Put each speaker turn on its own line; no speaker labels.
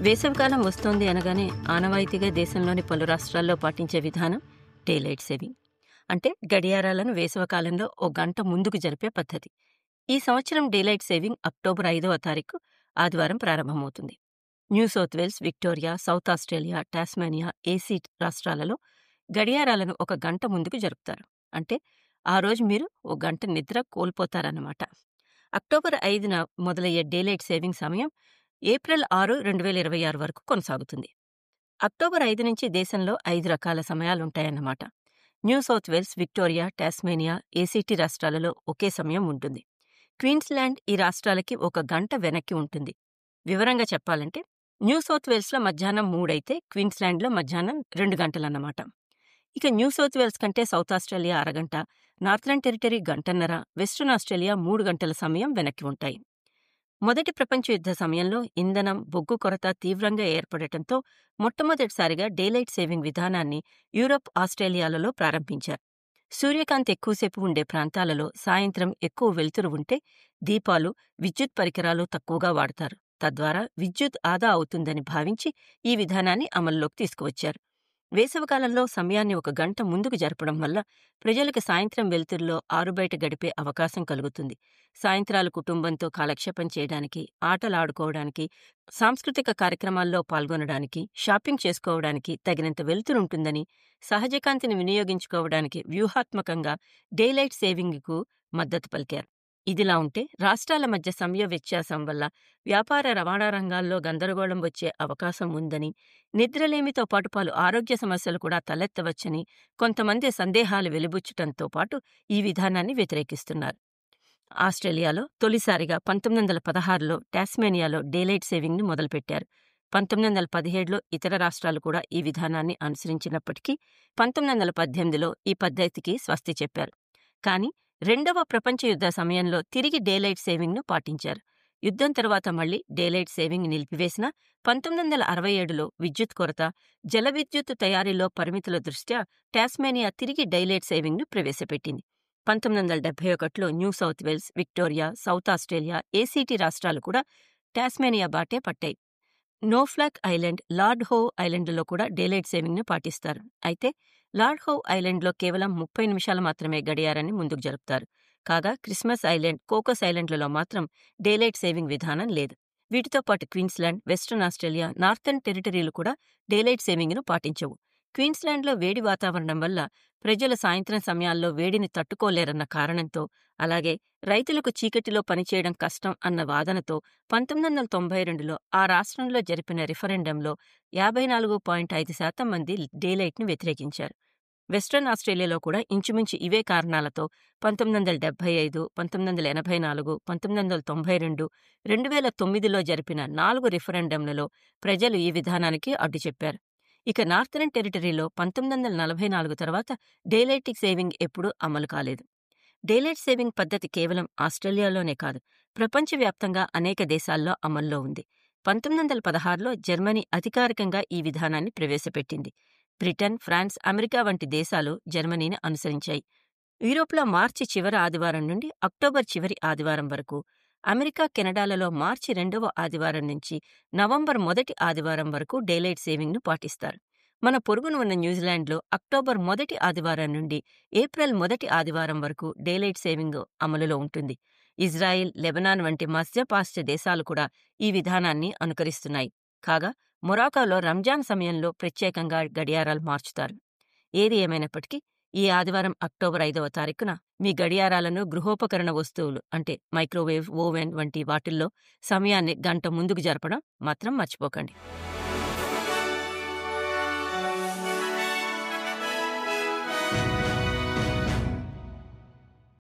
వేసవికాలం వస్తోంది అనగానే ఆనవాయితీగా దేశంలోని పలు రాష్ట్రాల్లో పాటించే విధానం డేలైట్ సేవింగ్ అంటే గడియారాలను వేసవికాలంలో ఓ గంట ముందుకు జరిపే పద్ధతి ఈ సంవత్సరం డేలైట్ సేవింగ్ అక్టోబర్ ఐదవ తారీఖు ఆదివారం ప్రారంభమవుతుంది New South Wales Victoria South Australia Tasmania AC రాష్ట్రాలలో గడియారాలను ఒక గంట ముందుకు జరుపుతారు అంటే ఆ రోజు మీరు ఓ గంట నిద్ర కోల్పోతారన్నమాట అక్టోబర్ ఐదున మొదలయ్యే డేలైట్ సేవింగ్ సమయం ఏప్రిల్ ఆరు రెండు వేల ఇరవై ఆరు వరకు కొనసాగుతుంది అక్టోబర్ ఐదు నుంచి దేశంలో ఐదు రకాల సమయాలుంటాయన్నమాట New South Wales Victoria Tasmania ACT రాష్ట్రాలలో ఒకే సమయం ఉంటుంది క్వీన్స్లాండ్ ఈ రాష్ట్రాలకి ఒక గంట వెనక్కి ఉంటుంది వివరంగా చెప్పాలంటే న్యూ సౌత్ వేల్స్లో మధ్యాహ్నం మూడైతే క్వీన్స్లాండ్లో మధ్యాహ్నం రెండు గంటలన్నమాట ఇక న్యూ సౌత్ వేల్స్ కంటే సౌత్ ఆస్ట్రేలియా అరగంట నార్థరన్ టెరిటరీ గంటన్నర వెస్ట్రన్ ఆస్ట్రేలియా మూడు గంటల సమయం వెనక్కి ఉంటాయి మొదటి ప్రపంచ యుద్ధ సమయంలో ఇంధనం బొగ్గు కొరత తీవ్రంగా ఏర్పడటంతో మొట్టమొదటిసారిగా డేలైట్ సేవింగ్ విధానాన్ని యూరప్ ఆస్ట్రేలియాలలో ప్రారంభించారు సూర్యకాంతి ఎక్కువసేపు ఉండే ప్రాంతాలలో సాయంత్రం ఎక్కువ వెలుతురు ఉంటే దీపాలు విద్యుత్ పరికరాలు తక్కువగా వాడతారు తద్వారా విద్యుత్ ఆదా అవుతుందని భావించి ఈ విధానాన్ని అమల్లోకి తీసుకువచ్చారు వేసవికాలంలో సమయాన్ని ఒక గంట ముందుకు జరపడం వల్ల ప్రజలకు సాయంత్రం వెలుతురులో ఆరుబయట గడిపే అవకాశం కలుగుతుంది సాయంత్రాలు కుటుంబంతో కాలక్షేపం చేయడానికి ఆటలు ఆడుకోవడానికి సాంస్కృతిక కార్యక్రమాల్లో పాల్గొనడానికి షాపింగ్ చేసుకోవడానికి తగినంత వెలుతురుంటుందని సహజకాంతిని వినియోగించుకోవడానికి వ్యూహాత్మకంగా డేలైట్ సేవింగ్కు మద్దతు పలికారు ఇదిలా ఉంటే రాష్ట్రాల మధ్య సమయ వ్యత్యాసం వల్ల వ్యాపార రవాణా రంగాల్లో గందరగోళం వచ్చే అవకాశం ఉందని నిద్రలేమితో పాటు పలు ఆరోగ్య సమస్యలు కూడా తలెత్తవచ్చని కొంతమంది సందేహాలు వెలిబుచ్చటంతో పాటు ఈ విధానాన్ని వ్యతిరేకిస్తున్నారు ఆస్ట్రేలియాలో తొలిసారిగా పంతొమ్మిది వందల పదహారులో టాస్మేనియాలో డేలైట్ సేవింగ్ను మొదలుపెట్టారు పంతొమ్మిది వందల పదిహేడులో ఇతర రాష్ట్రాలు కూడా ఈ విధానాన్ని అనుసరించినప్పటికీ పంతొమ్మిది వందల పద్దెనిమిదిలో ఈ పద్ధతికి స్వస్తి చెప్పారు కానీ రెండవ ప్రపంచ యుద్ధ సమయంలో తిరిగి డేలైట్ సేవింగ్ను పాటించారు యుద్ధం తర్వాత మళ్లీ డేలైట్ సేవింగ్ నిలిపివేసిన పంతొమ్మిది వందల అరవై ఏడులో విద్యుత్ కొరత జల విద్యుత్ తయారీలో పరిమితుల దృష్ట్యా టాస్మేనియా తిరిగి డైలైట్ సేవింగ్ను ప్రవేశపెట్టింది పంతొమ్మిది వందల డెబ్బై ఒకటిలో New South Wales Victoria South Australia ACT రాష్ట్రాలు కూడా టాస్మేనియా బాటే పట్టాయి నోఫ్లాక్ ఐలాండ్ లార్డ్ హోవ్ ఐలాండ్లో కూడా డేలైట్ సేవింగ్ను పాటిస్తారు అయితే లార్డ్ హోవ్ ఐలాండ్లో కేవలం ముప్పై నిమిషాలు మాత్రమే గడియారాన్ని ముందుకు జరుపుతారు కాగా క్రిస్మస్ ఐలాండ్ కోకస్ ఐలాండ్లలో మాత్రం డేలైట్ సేవింగ్ విధానం లేదు వీటితో పాటు క్వీన్స్లాండ్ వెస్ట్రన్ ఆస్ట్రేలియా నార్థన్ టెరిటరీలు కూడా డేలైట్ సేవింగ్ను పాటించవు క్వీన్స్లాండ్లో వేడి వాతావరణం వల్ల ప్రజలు సాయంత్రం సమయాల్లో వేడిని తట్టుకోలేరన్న కారణంతో అలాగే రైతులకు చీకటిలో పనిచేయడం కష్టం అన్న వాదనతో పంతొమ్మిది వందల తొంభై రెండులో ఆ రాష్ట్రంలో జరిపిన రిఫరెండంలో యాభై నాలుగు పాయింట్ ఐదు శాతం మంది డేలైట్ను వ్యతిరేకించారు వెస్ట్రన్ ఆస్ట్రేలియాలో కూడా ఇంచుమించు ఇవే కారణాలతో పంతొమ్మిది వందల డెబ్బై ఐదు పంతొమ్మిది వందల ఎనభై నాలుగు పంతొమ్మిది వందల తొంభై రెండు రెండు వేల తొమ్మిదిలో జరిపిన నాలుగు రిఫరెండంలలో ప్రజలు ఈ విధానానికి అడ్డు చెప్పారు ఇక నార్థరన్ టెరిటరీలో పంతొమ్మిది వందల నలభై నాలుగు తర్వాత డేలైట్ సేవింగ్ ఎప్పుడూ అమలు కాలేదు డేలైట్ సేవింగ్ పద్ధతి కేవలం ఆస్ట్రేలియాలోనే కాదు ప్రపంచవ్యాప్తంగా అనేక దేశాల్లో అమల్లో ఉంది పంతొమ్మిది వందల పదహారులో జర్మనీ అధికారికంగా ఈ విధానాన్ని ప్రవేశపెట్టింది బ్రిటన్ ఫ్రాన్స్ అమెరికా వంటి దేశాలు జర్మనీని అనుసరించాయి యూరోప్లో మార్చి చివరి ఆదివారం నుండి అక్టోబర్ చివరి ఆదివారం వరకు అమెరికా కెనడాలలో మార్చి రెండవ ఆదివారం నుంచి నవంబర్ మొదటి ఆదివారం వరకు డేలైట్ సేవింగ్ను పాటిస్తారు మన పొరుగున ఉన్న న్యూజిలాండ్లో అక్టోబర్ మొదటి ఆదివారం నుండి ఏప్రిల్ మొదటి ఆదివారం వరకు డేలైట్ సేవింగ్ అమలులో ఉంటుంది ఇజ్రాయిల్ లెబనాన్ వంటి మధ్యపాశ్చ దేశాలు కూడా ఈ విధానాన్ని అనుకరిస్తున్నాయి కాగా మొరాకోలో రంజాన్ సమయంలో ప్రత్యేకంగా గడియారాలు మార్చుతారు ఏది ఏమైనప్పటికీ ఈ ఆదివారం అక్టోబర్ ఐదవ తారీఖున మీ గడియారాలను గృహోపకరణ వస్తువులు అంటే మైక్రోవేవ్ ఓవెన్ వంటి వాటిల్లో సమయాన్ని గంట ముందుకు జరపడం మాత్రం మర్చిపోకండి